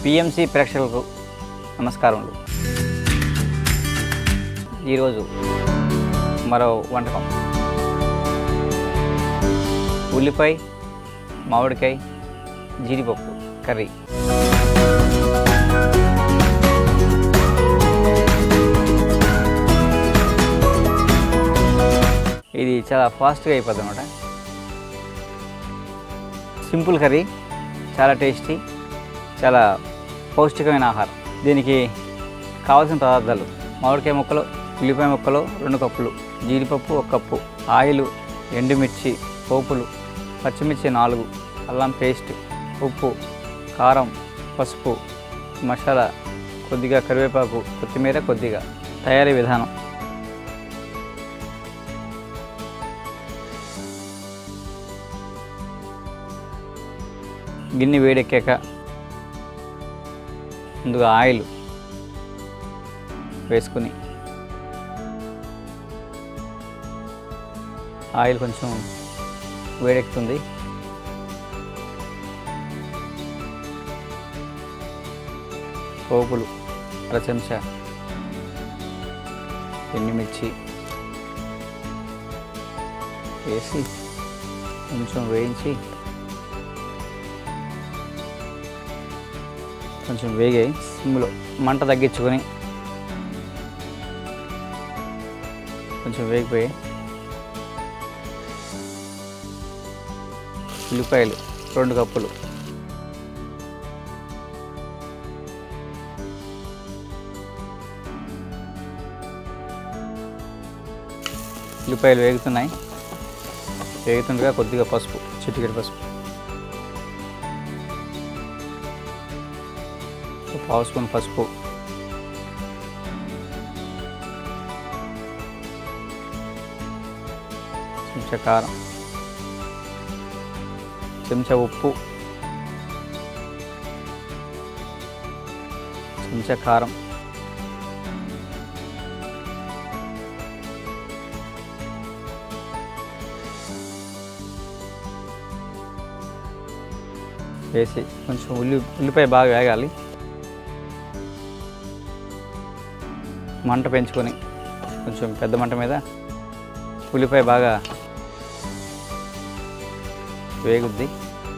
PMC ప్రేక్షకులకు నమస్కారములు ఈరోజు మరో వంటకం ఉల్లిపాయ మామిడికాయ జీడిపప్పు కర్రీ ఇది చాలా ఫాస్ట్గా అయిపోద్ది అనమాట సింపుల్ కర్రీ చాలా టేస్టీ చాలా పౌష్టికమైన ఆహారం దీనికి కావాల్సిన పదార్థాలు మామిడికాయ ముక్కలు ఉల్లిపాయ ముక్కలు రెండు కప్పులు జీడిపప్పు ఒక కప్పు ఆయిల్ ఎండుమిర్చి పోపులు పచ్చిమిర్చి నాలుగు అల్లం పేస్ట్ ఉప్పు కారం పసుపు మసాలా కొద్దిగా కరివేపాకు కొత్తిమీర కొద్దిగా తయారీ విధానం గిన్నె వేడెక్కాక ముందుగా ఆయిల్ వేసుకుని ఆయిల్ కొంచెం వేడెక్కుతుంది పోపులు అర చెంచా ఎండుమిర్చి వేసి కొంచెం వేయించి కొంచెం వేగాయి సిమ్లో మంట తగ్గించుకొని కొంచెం వేగిపోయి ఉల్లిపాయలు రెండు కప్పులు ఉల్లిపాయలు వేగుతున్నాయి వేగుతుండగా కొద్దిగా పసుపు చిటికెడు పసుపు ఒక పావు స్పూన్ పసుపు చెంచా కారం చెంచా ఉప్పు చెంచా కారం వేసి కొంచెం ఉల్లి ఉల్లిపాయ బాగా వేగాలి మంట పెంచుకొని కొంచెం పెద్ద మంట మీద ఉల్లిపాయ బాగా వేగుద్ది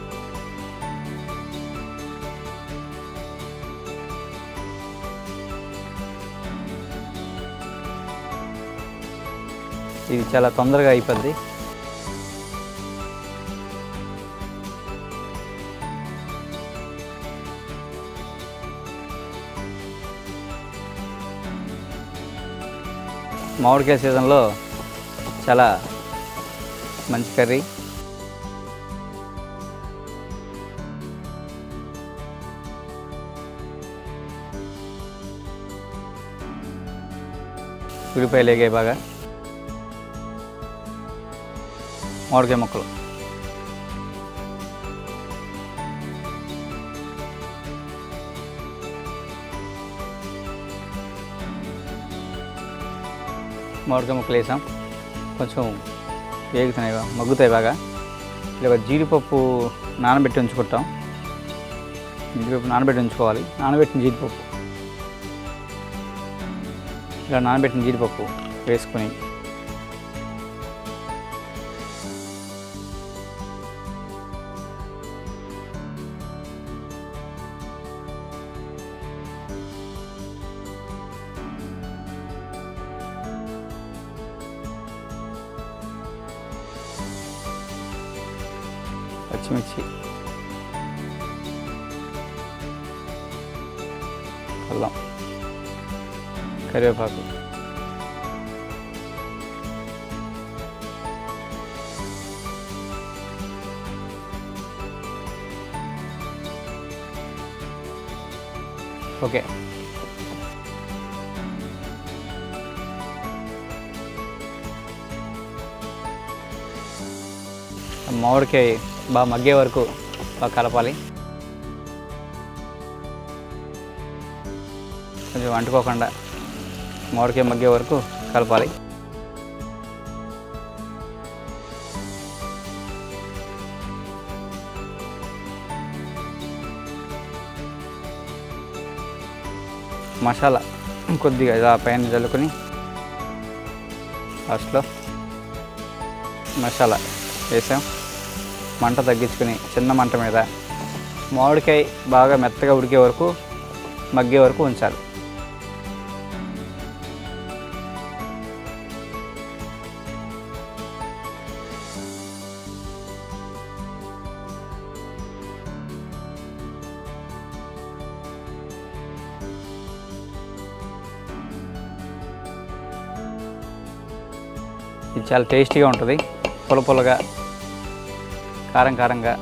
ఇది చాలా తొందరగా అయిపోద్ది మామిడికాయ సీజన్లో చాలా మంచి కర్రీ ఉల్లిపాయలు వేగాయి బాగా మామిడికాయ ముక్కలు మామిడికాయ ముక్కలు వేసాం కొంచెం వేగుతున్నాయి బా- మగ్గుతాయి బాగా ఇలా జీడిపప్పు నానబెట్టి ఉంచుకుంటాం జీడిపప్పు నానబెట్టి ఉంచుకోవాలి నానబెట్టిన జీడిపప్పు ఇలా నానబెట్టిన జీడిపప్పు వేసుకొని పచ్చిమిర్చి అల్లం కరివేపాకు ఓకే మామిడికాయ బాగా మగ్గే వరకు బాగా కలపాలి కొంచెం అంటుకోకుండా మామిడికాయ మగ్గే వరకు కలపాలి మసాలా కొద్దిగా ఇలా పైన చల్లుకొని లాస్ట్లో మసాలా వేసాం మంట తగ్గించుకుని చిన్న మంట మీద మామిడికాయ బాగా మెత్తగా ఉడికే వరకు మగ్గే వరకు ఉంచాలి ఇది చాలా టేస్టీగా ఉంటుంది పుల్ల పుల్లగా కారం కారంగా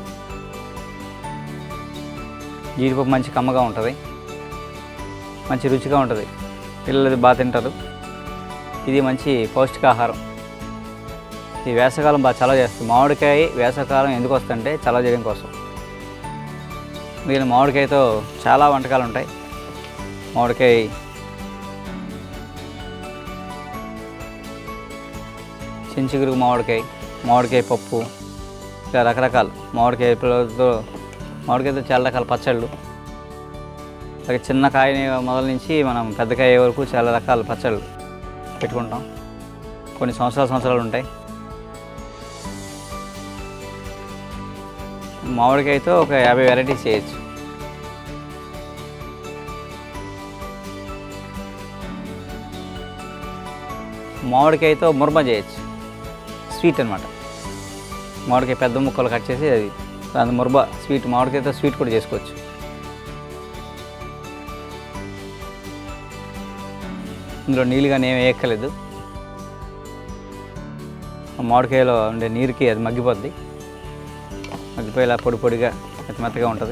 జీడిపప్పు మంచి కమ్మగా ఉంటుంది మంచి రుచిగా ఉంటుంది పిల్లలు ఇది బాగా తింటారు ఇది మంచి పౌష్టికాహారం ఈ వేసవకాలం బాగా చలవ చేస్తుంది మామిడికాయ వేసవకాలం ఎందుకు వస్తుందంటే చలవ చేయడం కోసం మిగిలిన మామిడికాయతో చాలా వంటకాలు ఉంటాయి మామిడికాయ చించిగురు మామిడికాయ మామిడికాయ పప్పు ఇలా రకరకాలు మామిడికాయ పిల్లలతో మామిడికాయతో చాలా రకాల పచ్చళ్ళు అలాగే చిన్న కాయ మొదల నుంచి మనం పెద్ద కాయ వరకు చాలా రకాల పచ్చళ్ళు పెట్టుకుంటాం కొన్ని సంవత్సరాల సంవత్సరాలు ఉంటాయి మామిడికాయతో ఒక యాభై వెరైటీస్ చేయొచ్చు మామిడికాయతో ముర్మ చేయొచ్చు స్వీట్ అనమాట మామిడికాయ పెద్ద ముక్కలు కట్ చేసి అది దాని ముర్బ స్వీట్ మామిడికాయతో స్వీట్ కూడా చేసుకోవచ్చు ఇందులో నీళ్ళు కానీ ఏమి వేయక్కర్లేదు ఆ మామిడికాయలో ఉండే నీరుకి అది మగ్గిపోద్ది మగ్గిపోయి ఇలా పొడి పొడిగా మెత్త మెత్తగా ఉంటుంది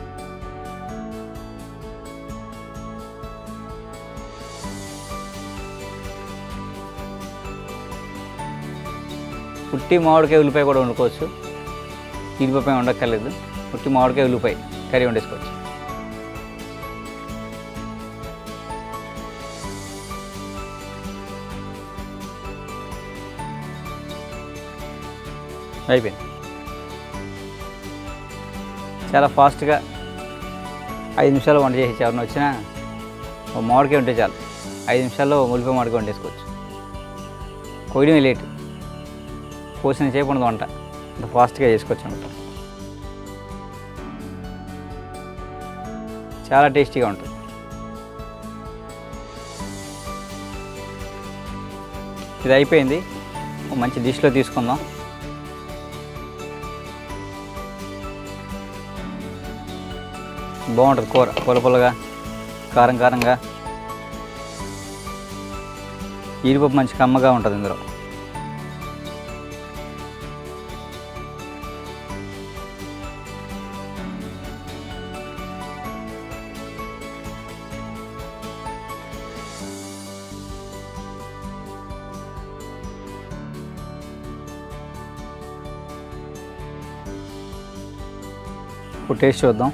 ఉట్టి మామిడికాయ ఉల్లిపాయ కూడా వండుకోవచ్చు జీడిపప్పు వండక్కర్లేదు ఉట్టి మామిడికాయ ఉల్లిపాయ కర్రీ వండేసుకోవచ్చు అయిపోయింది చాలా ఫాస్ట్గా ఐదు నిమిషాలు వంట చేసి ఎవరిని వచ్చినా ఓ మామిడికాయ ఉంటే చాలు ఐదు నిమిషాల్లో ఉల్లిపాయ మామిడికాయ వండేసుకోవచ్చు కోయడమే లేట్ కోసిన చేపు ఉండదు వంట అంత ఫాస్ట్గా చేసుకోవచ్చు అనమాట చాలా టేస్టీగా ఉంటుంది ఇది అయిపోయింది ఓ మంచి డిష్లో తీసుకుందాం బాగుంటుంది కూర పుల్ల పుల్లగా కారం కారంగా జీడిపప్పు మంచి కమ్మగా ఉంటుంది ఇందులో ఇప్పుడు టేస్ట్ చూద్దాం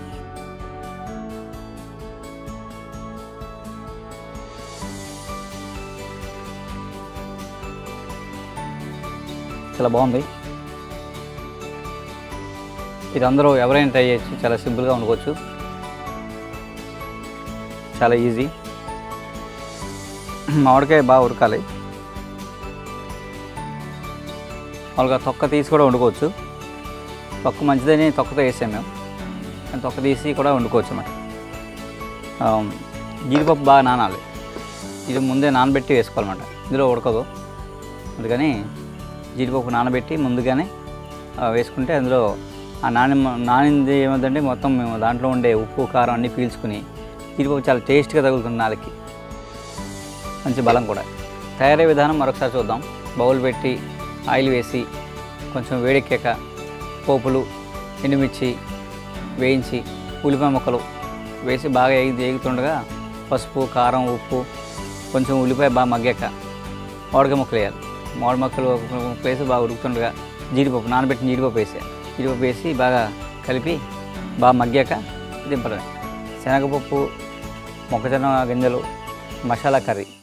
చాలా బాగుంది ఇది అందరూ ఎవరైనా ట్రై చేయొచ్చు చాలా సింపుల్గా వండుకోవచ్చు చాలా ఈజీ మామిడికాయ బాగా ఉడకాలి మామూలుగా తొక్క తీసి కూడా వండుకోవచ్చు తొక్క మంచిదని తొక్కతో వేసాం మేము కానీ తొక్క తీసి కూడా వండుకోవచ్చు అన్నమాట ఆ, జీడిపప్పు బాగా నానాలి ఇది ముందే నానబెట్టి వేసుకోవాలన్నమాట ఇందులో ఉడకదు అందుకని జీడిపప్పు నానబెట్టి ముందుగానే ఆ, వేసుకుంటే అందులో ఆ నాని నానింది ఏమవుతుందంటే మొత్తం మేము దాంట్లో ఉండే ఉప్పు కారం అన్నీ పీల్చుకుని జీడిపప్పు చాలా టేస్ట్గా తగులుతుంది నాలుగుకి మంచి బలం కూడా తయారయ్యే విధానం మరొకసారి చూద్దాం బౌల్ పెట్టి ఆయిల్ వేసి కొంచెం వేడెక్కాక పోపులు ఎండుమిర్చి వేయించి ఉల్లిపాయ ముక్కలు వేసి బాగా ఎగి ఎగుతుండగా పసుపు కారం ఉప్పు కొంచెం ఉల్లిపాయ బాగా మగ్గాక మామిడికాయ ముక్కలు వేయాలి మామిడి ముక్కలు ముక్కలు వేసి బాగా ఉడుకుతుండగా జీడిపప్పు నానబెట్టిన జీడిపప్పు వేసేయాలి జీడిపప్పు వేసి బాగా కలిపి బాగా మగ్గాక దింపడమే శనగపప్పు మొక్కజొన్న గింజలు మసాలా కర్రీ